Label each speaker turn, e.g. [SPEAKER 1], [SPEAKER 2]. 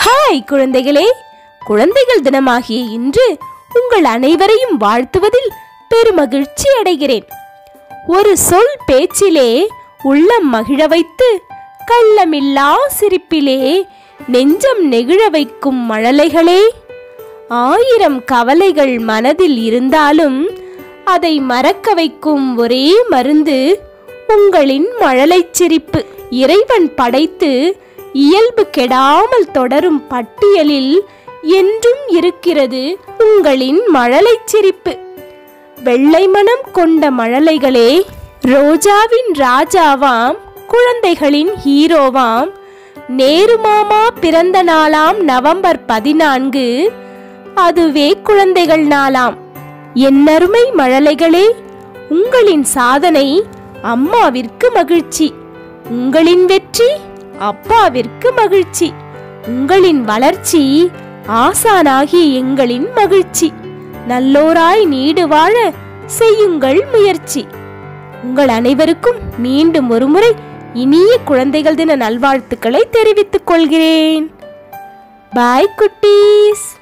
[SPEAKER 1] hi குழந்தைகளே குழந்தைகள் தினமாகிய இன்று உங்கள் அனைவரையும் வாழ்த்துவதில் பெருமகிழ்ச்சி அடைகிறேன் ஒரு சொல் பேச்சிலே உள்ளம் மகிழ வைத்து கள்ளமில்லா சிரிப்பிலே நெஞ்சம் நெகிழ வைக்கும் மழலைகளே ஆயிரம் கவலைகள் மனதில் இருந்தாலும் அதை மறக்க வைக்கும் ஒரே மருந்து உங்களின் மழலைச் சிரிப்பு இறைவன் படைத்து இயல்பு கெடாமல் தொடரும் பட்டியலில் என்றும் இருக்கிறது உங்களின் மழலைச் சிரிப்பு வெள்ளை மனம் கொண்ட மழலைகளே ரோஜாவின் ராஜாவாம் குழந்தைகளின் ஹீரோவாம் நேரு மாமா பிறந்த நாளாம் நவம்பர் பதினான்கு அதுவே குழந்தைகள் நாளாம் என்னருமை மழலைகளே உங்களின் சாதனை அம்மாவிற்கு மகிழ்ச்சி உங்களின் வெற்றி அப்பாவிற்கு மகிழ்ச்சி உங்களின் வளர்ச்சி ஆசானாகிய எங்களின் மகிழ்ச்சி நல்லோராய் நீடு வாழ செய்யுங்கள் முயற்சி உங்கள் அனைவருக்கும் மீண்டும் ஒருமுறை இனிய குழந்தைகள் தின நல்வாழ்த்துக்களை தெரிவித்துக் கொள்கிறேன் பாய் குட்டீஸ்